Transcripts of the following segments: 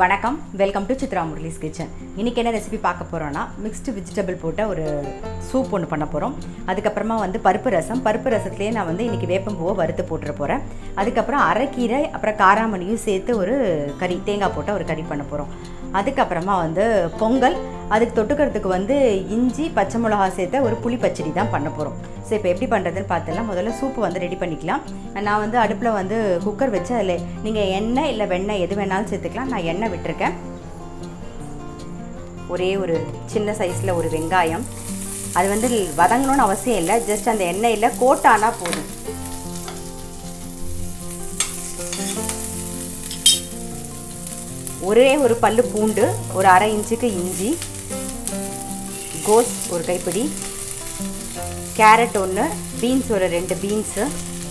வணக்கம் welcome to Chitra Murali's kitchen இன்றைக்கி என்ன ரெசிபி பார்க்க போகிறோன்னா மிக்ஸ்டு வெஜிடபிள் போட்ட ஒரு சூப் ஒன்று பண்ண போகிறோம் அதுக்கப்புறமா வந்து பருப்பு ரசம் பருப்பு ரசத்துலேயே நான் வந்து இன்றைக்கி வேப்பம்பூவை வறுத்து போட்டுற போகிறேன் அதுக்கப்புறம் அரைக்கீரை அப்புறம் காராமணியும் சேர்த்து ஒரு கறி தேங்காய் போட்ட ஒரு கறி பண்ண போகிறோம் அதுக்கப்புறமா வந்து பொங்கல் அதுக்கு தொட்டுக்கிறதுக்கு வந்து இஞ்சி பச்சை மிளகா சேர்த்த ஒரு புளி பச்சடி தான் பண்ண போகிறோம் ஸோ இப்போ எப்படி பண்ணுறதுன்னு பார்த்துலாம் முதல்ல சூப்பு வந்து ரெடி பண்ணிக்கலாம் நான் வந்து அடுப்பில் வந்து குக்கர் வச்சு அதில் நீங்கள் எண்ணெய் இல்லை வெண்ணெய் எது வேணாலும் சேர்த்துக்கலாம் நான் எண்ணெய் விட்டுருக்கேன் ஒரே ஒரு சின்ன சைஸில் ஒரு வெங்காயம் அது வந்து வதங்கணும்னு அவசியம் இல்லை ஜஸ்ட் அந்த எண்ணெயில் கோட்டானா போதும் ஒரே ஒரு பல்லு பூண்டு ஒரு அரை இன்ச்சுக்கு இஞ்சி கோஸ் ஒரு கைப்பிடி கேரட் ஒன்று பீன்ஸ் ஒரு ரெண்டு பீன்ஸு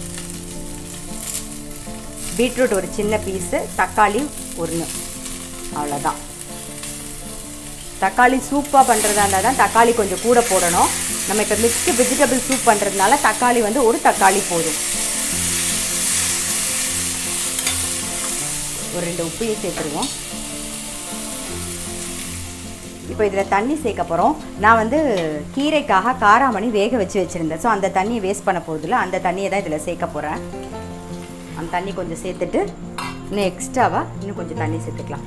பீட்ரூட் ஒரு சின்ன பீஸு தக்காளி ஒன்று அவ்வளோதான் தக்காளி சூப்பாக பண்ணுறதா இருந்தால் தான் தக்காளி கொஞ்சம் கூட போடணும் நம்ம இப்போ மிக்ஸ்டு வெஜிடபிள் சூப் பண்ணுறதுனால தக்காளி வந்து ஒரு தக்காளி போதும் ஒரு ரெண்டு உப்பையும் சேர்த்துருவோம் இப்போ இதில் தண்ணி சேர்க்க போகிறோம் நான் வந்து கீரைக்காக காராமணி வேக வச்சு வச்சுருந்தேன் ஸோ அந்த தண்ணியை வேஸ்ட் பண்ண போகிறதில்ல அந்த தண்ணியை தான் இதில் சேர்க்க போகிறேன் அந்த தண்ணி கொஞ்சம் சேர்த்துட்டு இன்னும் எக்ஸ்ட்ராவாக இன்னும் கொஞ்சம் தண்ணி சேர்த்துக்கலாம்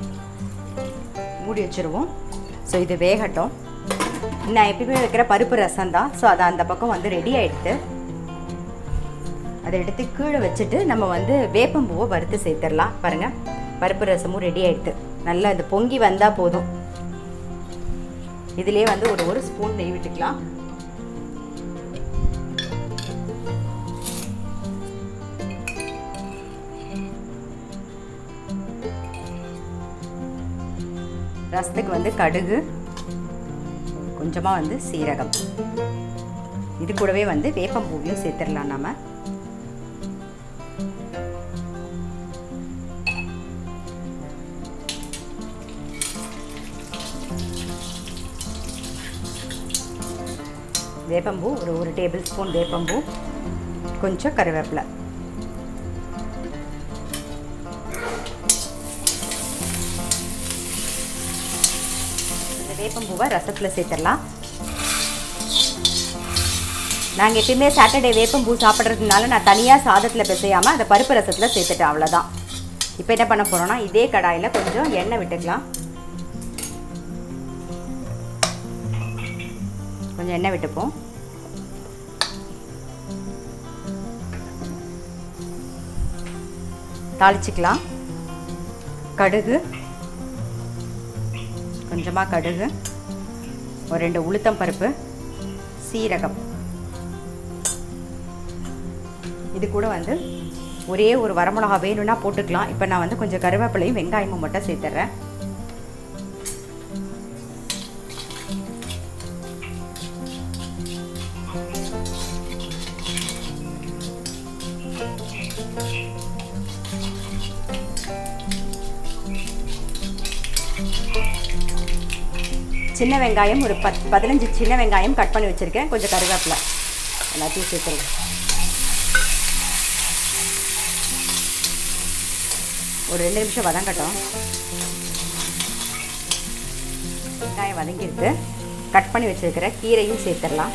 மூடி வச்சுருவோம் ஸோ இது வேகட்டும் நான் எப்பயுமே வைக்கிற பருப்பு ரசம் தான் ஸோ அது அந்த பக்கம் வந்து ரெடி ஆகிடுது அதை எடுத்து கீழே வச்சுட்டு நம்ம வந்து வேப்பம்பூவை வறுத்து சேர்த்துடலாம் பாருங்கள் பருப்பு ரசமும் ரெடி ஆகிடுது நல்லா இந்த பொங்கி வந்தால் போதும் இதிலே வந்து ஒரு ஒரு ஸ்பூன் நெய் விட்டுக்கலாம் ரசத்துக்கு வந்து கடுகு கொஞ்சமாக வந்து சீரகம் இது கூடவே வந்து வேப்பம்பூவையும் சேர்த்துடலாம் நம்ம வேப்பம்பூ ஒரு ஒரு டேபிள் ஸ்பூன் வேப்பம்பூ கொஞ்சம் கருவேப்பிலை இந்த வேப்பம்பூவை ரசத்தில் சேர்த்துடலாம் நாங்கள் எப்பயுமே சாட்டர்டே வேப்பம்பூ சாப்பிட்றதுனால நான் தனியாக சாதத்தில் பிசையாமல் அந்த பருப்பு ரசத்தில் சேர்த்துட்டேன் அவ்வளோதான் இப்போ என்ன பண்ண போகிறோன்னா இதே கடாயில் கொஞ்சம் எண்ணெய் விட்டுக்கலாம் கொஞ்சம் எண்ணெய் விட்டுப்போம் தாளிச்சிக்கலாம் கடுகு கொஞ்சமாக கடுகு ஒரு ரெண்டு உளுத்தம் பருப்பு சீரகம் இது கூட வந்து ஒரே ஒரு வரமிளகா வேணும்னா போட்டுக்கலாம் இப்போ நான் வந்து கொஞ்சம் கருவேப்பிலையும் வெங்காயமும் மட்டும் சேர்த்துட்றேன் சின்ன வெங்காயம் ஒரு பத் பதினஞ்சு சின்ன வெங்காயம் கட் பண்ணி வச்சுருக்கேன் கொஞ்சம் கருவேப்பிலை எல்லாத்தையும் சேர்த்துருங்க ஒரு ரெண்டு நிமிஷம் வதங்கட்டும் வெங்காயம் வதங்கிருக்கு கட் பண்ணி வச்சுருக்கிற கீரையும் சேர்த்துடலாம்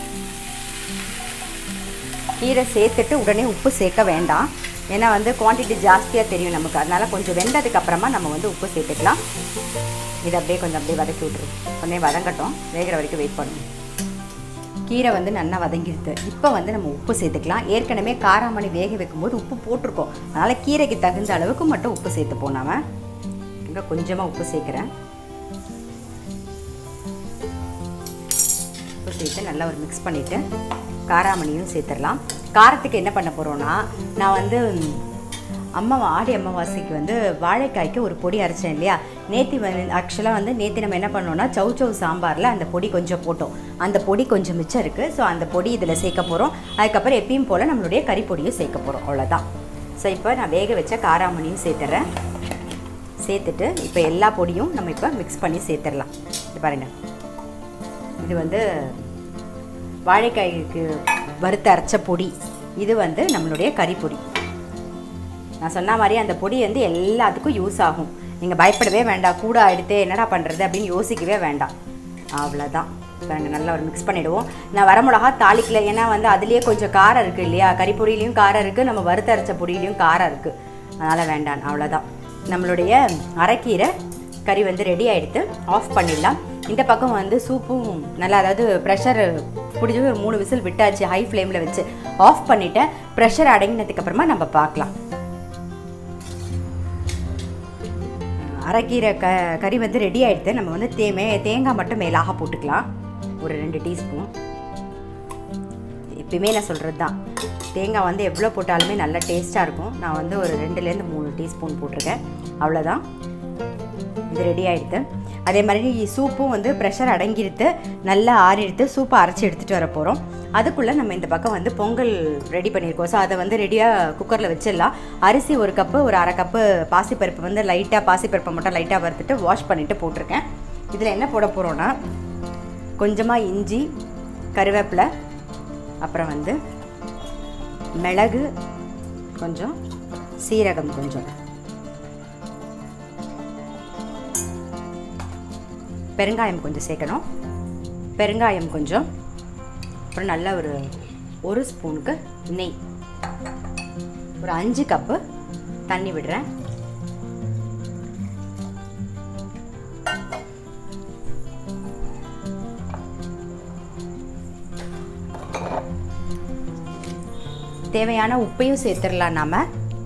கீரை சேர்த்துட்டு உடனே உப்பு சேர்க்க வேண்டாம் ஏன்னா வந்து குவான்டிட்டி ஜாஸ்தியாக தெரியும் நமக்கு அதனால் கொஞ்சம் வெந்ததுக்கு அப்புறமா நம்ம வந்து உப்பு சேர்த்துக்கலாம் இதை அப்படியே கொஞ்சம் அப்படியே வதக்கி விட்ருவோம் கொஞ்சம் வதங்கட்டும் வேகிற வரைக்கும் வெயிட் பண்ணுவோம் கீரை வந்து நல்லா வதங்கிடுது இப்போ வந்து நம்ம உப்பு சேர்த்துக்கலாம் ஏற்கனவே காராமணி வேக வைக்கும்போது உப்பு போட்டிருக்கோம் அதனால் கீரைக்கு தகுந்த அளவுக்கு மட்டும் உப்பு சேர்த்துப்போம் நாம இங்கே கொஞ்சமாக உப்பு சேர்க்குறேன் உப்பு சேர்த்து நல்லா ஒரு மிக்ஸ் பண்ணிவிட்டு காராமணியும் சேர்த்துடலாம் காரத்துக்கு என்ன பண்ண போகிறோன்னா நான் வந்து அம்மா ஆடி அமாவாசைக்கு வந்து வாழைக்காய்க்கு ஒரு பொடி அரைச்சேன் இல்லையா நேத்தி வந்து ஆக்சுவலாக வந்து நேத்தி நம்ம என்ன பண்ணோம்னா சௌ சௌ சாம்பாரில் அந்த பொடி கொஞ்சம் போட்டோம் அந்த பொடி கொஞ்சம் மிச்சம் இருக்குது ஸோ அந்த பொடி இதில் சேர்க்க போகிறோம் அதுக்கப்புறம் எப்பயும் போல் நம்மளுடைய கறிப்பொடியும் சேர்க்க போகிறோம் அவ்வளோதான் ஸோ இப்போ நான் வேக வச்ச காராமணியும் சேர்த்துறேன் சேர்த்துட்டு இப்போ எல்லா பொடியும் நம்ம இப்போ மிக்ஸ் பண்ணி சேர்த்துடலாம் இது பாருங்கள் இது வந்து வாழைக்காய்க்கு வறுத்து அரைச்ச பொடி இது வந்து நம்மளுடைய கறிப்பொடி நான் சொன்ன மாதிரி அந்த பொடி வந்து எல்லாத்துக்கும் யூஸ் ஆகும் நீங்கள் பயப்படவே வேண்டாம் கூட எடுத்து என்னடா பண்ணுறது அப்படின்னு யோசிக்கவே வேண்டாம் அவ்வளோதான் பாருங்க நல்லா ஒரு மிக்ஸ் பண்ணிவிடுவோம் நான் வரமிளகா தாளிக்கல ஏன்னா வந்து அதுலேயே கொஞ்சம் காரம் இருக்குது இல்லையா கறிப்பொடியிலையும் காரம் இருக்குது நம்ம வறுத்தரைச்ச பொடியிலையும் காரம் இருக்குது அதனால் வேண்டாம் அவ்வளோதான் நம்மளுடைய அரைக்கீரை கறி வந்து ரெடி ஆகிடுத்து ஆஃப் பண்ணிடலாம் இந்த பக்கம் வந்து சூப்பும் நல்லா அதாவது ப்ரெஷர் பிடிச்சி ஒரு மூணு விசில் விட்டாச்சு ஹை ஃப்ளேமில் வச்சு ஆஃப் பண்ணிவிட்டேன் ப்ரெஷர் அடங்கினதுக்கு அப்புறமா நம்ம பார்க்கலாம் அரைக்கீரை க கறி வந்து ரெடி ஆகிடுது நம்ம வந்து தே மே தேங்காய் மட்டும் மேலாக போட்டுக்கலாம் ஒரு ரெண்டு டீஸ்பூன் எப்பயுமே நான் சொல்கிறது தான் தேங்காய் வந்து எவ்வளோ போட்டாலுமே நல்லா டேஸ்ட்டாக இருக்கும் நான் வந்து ஒரு ரெண்டுலேருந்து மூணு டீஸ்பூன் போட்டிருக்கேன் அவ்வளோதான் இது ரெடி ஆகிடுது அதே மாதிரி சூப்பும் வந்து ப்ரெஷர் அடங்கிடுத்து நல்லா ஆறிடுத்து சூப்பை அரைச்சி எடுத்துகிட்டு வர போகிறோம் அதுக்குள்ளே நம்ம இந்த பக்கம் வந்து பொங்கல் ரெடி பண்ணியிருக்கோம் ஸோ அதை வந்து ரெடியாக குக்கரில் வச்சிடலாம் அரிசி ஒரு கப்பு ஒரு அரை கப்பு பாசிப்பருப்பு வந்து லைட்டாக பாசிப்பருப்பை மட்டும் லைட்டாக வறுத்துட்டு வாஷ் பண்ணிவிட்டு போட்டிருக்கேன் இதில் என்ன போட போகிறோன்னா கொஞ்சமாக இஞ்சி கருவேப்பிலை அப்புறம் வந்து மிளகு கொஞ்சம் சீரகம் கொஞ்சம் பெருங்காயம் கொஞ்சம் சேர்க்கணும் பெருங்காயம் கொஞ்சம் அப்புறம் நல்ல ஒரு ஒரு ஸ்பூனுக்கு நெய் ஒரு அஞ்சு கப்பு தண்ணி விடுறேன் தேவையான உப்பையும் சேர்த்துடலாம் நாம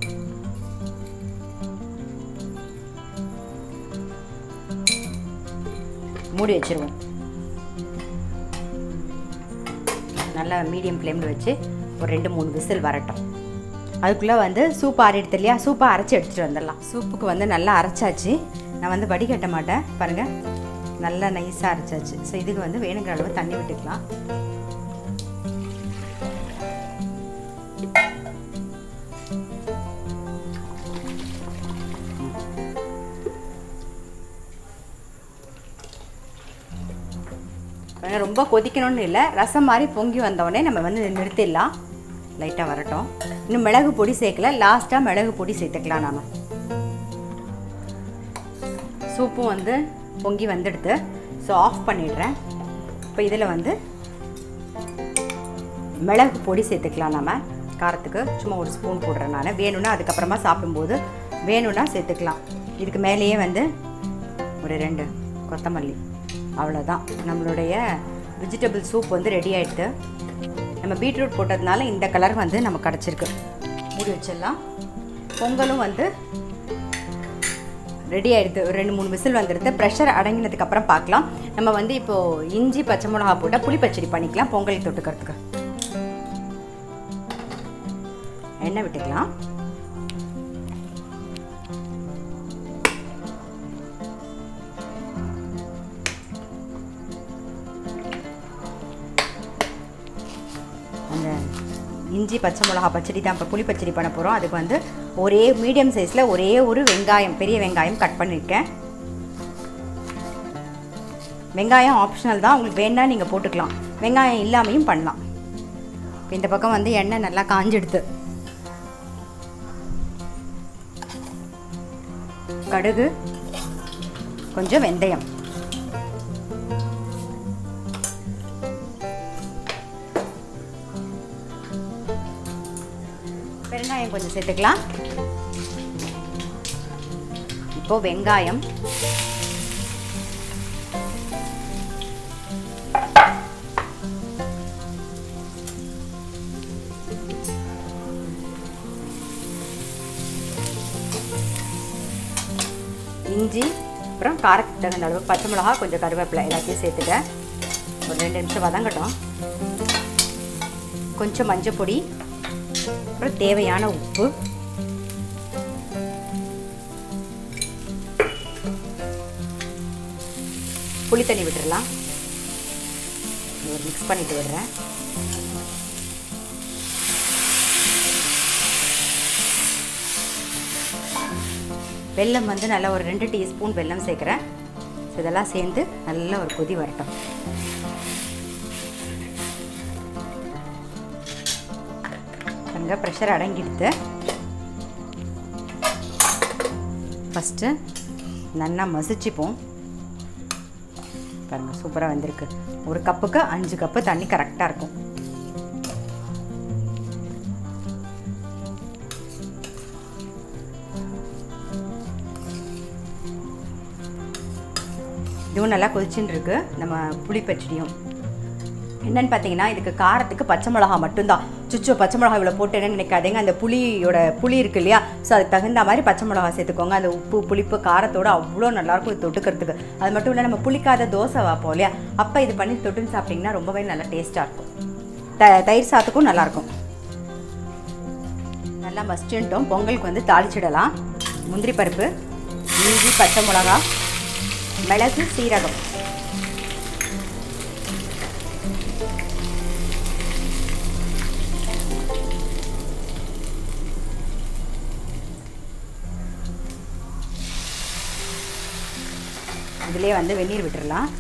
மூடி வச்சிருவோம் நல்லா மீடியம் ஃப்ளேமில் வச்சு ஒரு ரெண்டு மூணு விசில் வரட்டும் அதுக்குள்ளே வந்து சூப் ஆறிடுது இல்லையா சூப்பை அரைச்சி எடுத்துகிட்டு வந்துடலாம் சூப்புக்கு வந்து நல்லா அரைச்சாச்சு நான் வந்து வடிகட்ட மாட்டேன் பாருங்கள் நல்லா நைஸாக அரைச்சாச்சு ஸோ இதுக்கு வந்து வேணுங்கிற அளவு தண்ணி விட்டுக்கலாம் பாருங்க, ரொம்ப கொதிக்கணும்னு இல்லை ரசம் மாதிரி பொங்கி வந்தோடனே நம்ம வந்து நிறுத்திடலாம் லைட்டாக வரட்டும் இன்னும் மிளகு பொடி சேர்க்கல லாஸ்ட்டாக மிளகு பொடி சேர்த்துக்கலாம் நாம சூப்பும் வந்து பொங்கி வந்துடுது ஸோ ஆஃப் பண்ணிடுறேன் இப்போ இதில் வந்து மிளகு பொடி சேர்த்துக்கலாம் நம்ம காரத்துக்கு சும்மா ஒரு ஸ்பூன் போடுறேன் நான் வேணும்னா அதுக்கப்புறமா சாப்பிடும்போது வேணும்னா சேர்த்துக்கலாம் இதுக்கு மேலேயே வந்து ஒரு ரெண்டு கொத்தமல்லி அவ்வளோதான் நம்மளுடைய வெஜிடபிள் சூப் வந்து ரெடி ஆயிடுது நம்ம பீட்ரூட் போட்டதுனால இந்த கலர் வந்து நமக்கு கிடச்சிருக்கு மூடி வச்சிடலாம் பொங்கலும் வந்து ரெடி ஆயிடுது ஒரு ரெண்டு மூணு விசில் வந்துடுது ப்ரெஷர் அடங்கினதுக்கு அப்புறம் பார்க்கலாம் நம்ம வந்து இப்போது இஞ்சி பச்சை மிளகா போட்டால் புளி பச்சடி பண்ணிக்கலாம் பொங்கல் தொட்டுக்கிறதுக்கு எண்ணெய் விட்டுக்கலாம் அந்த இஞ்சி பச்சை மிளகா பச்சடி தான் இப்போ புளி பச்சடி பண்ண போகிறோம் அதுக்கு வந்து ஒரே மீடியம் சைஸில் ஒரே ஒரு வெங்காயம் பெரிய வெங்காயம் கட் பண்ணியிருக்கேன் வெங்காயம் ஆப்ஷனல் தான் உங்களுக்கு வேணா நீங்கள் போட்டுக்கலாம் வெங்காயம் இல்லாமையும் பண்ணலாம் இப்போ இந்த பக்கம் வந்து எண்ணெய் நல்லா காஞ்செடுத்து கடுகு கொஞ்சம் வெந்தயம் பெருங்காயம் கொஞ்சம் சேர்த்துக்கலாம் இப்போ வெங்காயம் இஞ்சி அப்புறம் காரத்துக்கு தகுந்த அளவு பச்சை மிளகா கொஞ்சம் கருவேப்பிலை எல்லாத்தையும் சேர்த்துட்டேன் ஒரு ரெண்டு நிமிஷம் வதங்கட்டும் கொஞ்சம் மஞ்சள் பொடி அப்புறம் தேவையான உப்பு புளி தண்ணி விட்டுறலாம் ஒரு மிக்ஸ் பண்ணிட்டு விடுறேன் வெல்லம் வந்து நல்லா ஒரு ரெண்டு டீஸ்பூன் வெல்லம் சேர்க்குறேன் ஸோ இதெல்லாம் சேர்ந்து நல்லா ஒரு கொதி வரட்டும் பாருங்க ப்ரெஷர் அடங்கிடுது ஃபஸ்ட்டு நல்லா மசிச்சுப்போம் பாருங்கள் சூப்பராக வந்திருக்கு ஒரு கப்புக்கு அஞ்சு கப்பு தண்ணி கரெக்டாக இருக்கும் இதுவும் நல்லா கொதிச்சுன்னு இருக்கு நம்ம புளி பச்சடியும் என்னன்னு பார்த்தீங்கன்னா இதுக்கு காரத்துக்கு பச்சை மிளகா மட்டும்தான் சுச்சோ பச்சை மிளகா இவ்வளோ போட்டேன்னு நினைக்காதீங்க அந்த புளியோட புளி இருக்கு இல்லையா ஸோ அதுக்கு தகுந்த மாதிரி பச்சை மிளகா சேர்த்துக்கோங்க அந்த உப்பு புளிப்பு காரத்தோட அவ்வளோ நல்லாயிருக்கும் இது தொட்டுக்கிறதுக்கு அது மட்டும் இல்லை நம்ம புளிக்காத தோசை வைப்போம் இல்லையா அப்போ இது பண்ணி தொட்டுன்னு சாப்பிட்டிங்கன்னா ரொம்பவே நல்லா டேஸ்ட்டாக இருக்கும் த தயிர் சாத்துக்கும் நல்லாயிருக்கும் நல்லா மஸ்ட்டுன்ட்டோம் பொங்கலுக்கு வந்து தாளிச்சிடலாம் முந்திரி பருப்பு இஞ்சி பச்சை மிளகா மிளகு சீரகம் இதிலே வந்து வெந்நீர் விட்டுறலாம்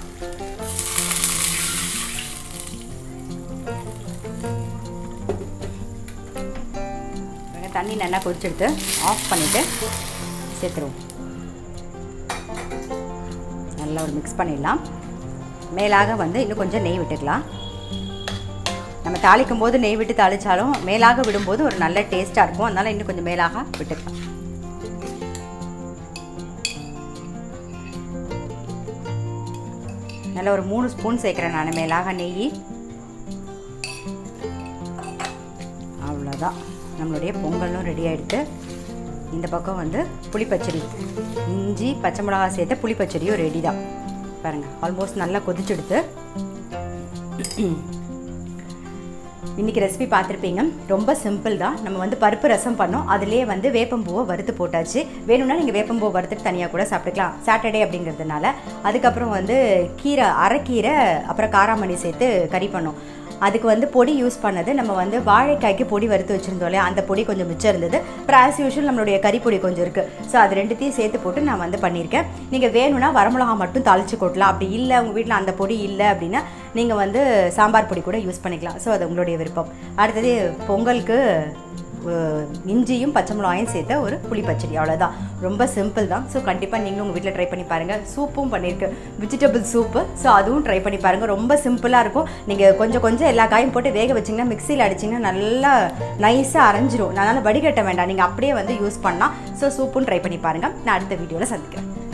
தண்ணி நல்லா கொதிச்செடுத்து ஆஃப் பண்ணிவிட்டு சேர்த்துருவோம் நல்லா ஒரு மிக்ஸ் பண்ணிடலாம் மேலாக வந்து இன்னும் கொஞ்சம் நெய் விட்டுக்கலாம் நம்ம தாளிக்கும் போது நெய் விட்டு தாளித்தாலும் மேலாக விடும்போது ஒரு நல்ல டேஸ்ட்டாக இருக்கும் அதனால் இன்னும் கொஞ்சம் மேலாக விட்டுக்கலாம் நல்லா ஒரு மூணு ஸ்பூன் சேர்க்குறேன் நான் மேலாக நெய் அவ்வளோதான் நம்மளுடைய பொங்கலும் ரெடி ஆகிடுது இந்த பக்கம் வந்து புளிப்பச்சடி இஞ்சி பச்சை மிளகா சேர்த்த புளிப்பச்சடியும் ரெடி தான் பாருங்கள் ஆல்மோஸ்ட் நல்லா கொதிச்செடுத்து இன்றைக்கி ரெசிபி பார்த்துருப்பீங்க ரொம்ப சிம்பிள் தான் நம்ம வந்து பருப்பு ரசம் பண்ணோம் அதுலேயே வந்து வேப்பம்பூவை வறுத்து போட்டாச்சு வேணும்னா நீங்கள் வேப்பம்பூவை வறுத்துட்டு தனியாக கூட சாப்பிட்டுக்கலாம் சாட்டர்டே அப்படிங்கிறதுனால அதுக்கப்புறம் வந்து கீரை அரைக்கீரை அப்புறம் காராமணி சேர்த்து கறி பண்ணோம் அதுக்கு வந்து பொடி யூஸ் பண்ணது நம்ம வந்து வாழைக்காய்க்கு பொடி வறுத்து வச்சுருந்தோம் இல்லையா அந்த பொடி கொஞ்சம் மிச்சம் இருந்தது அப்புறம் ஆஸ் யூஷுவல் நம்மளுடைய கறிப்பொடி கொஞ்சம் இருக்குது ஸோ அது ரெண்டுத்தையும் சேர்த்து போட்டு நான் வந்து பண்ணியிருக்கேன் நீங்கள் வேணும்னா வரமிளகா மட்டும் தாளித்து கொட்டலாம் அப்படி இல்லை உங்கள் வீட்டில் அந்த பொடி இல்லை அப்படின்னா நீங்கள் வந்து சாம்பார் பொடி கூட யூஸ் பண்ணிக்கலாம் ஸோ அது உங்களுடைய விருப்பம் அடுத்தது பொங்கலுக்கு இஞ்சியும் பச்சை மிளகாயும் சேர்த்த ஒரு புளி பச்சடி அவ்வளோதான் ரொம்ப சிம்பிள் தான் ஸோ கண்டிப்பாக நீங்களும் உங்கள் வீட்டில் ட்ரை பண்ணி பாருங்கள் சூப்பும் பண்ணியிருக்கு வெஜிடபிள் சூப்பு ஸோ அதுவும் ட்ரை பண்ணி பாருங்கள் ரொம்ப சிம்பிளாக இருக்கும் நீங்கள் கொஞ்சம் கொஞ்சம் எல்லா காயும் போட்டு வேக வச்சிங்கன்னா மிக்சியில் அடிச்சிங்கன்னா நல்லா நைஸாக அரைஞ்சிரும் அதனால் வடிகட்ட வேண்டாம் நீங்கள் அப்படியே வந்து யூஸ் பண்ணலாம் ஸோ சூப்பும் ட்ரை பண்ணி பாருங்கள் நான் அடுத்த வீடியோவில் சந்திக்கிறேன்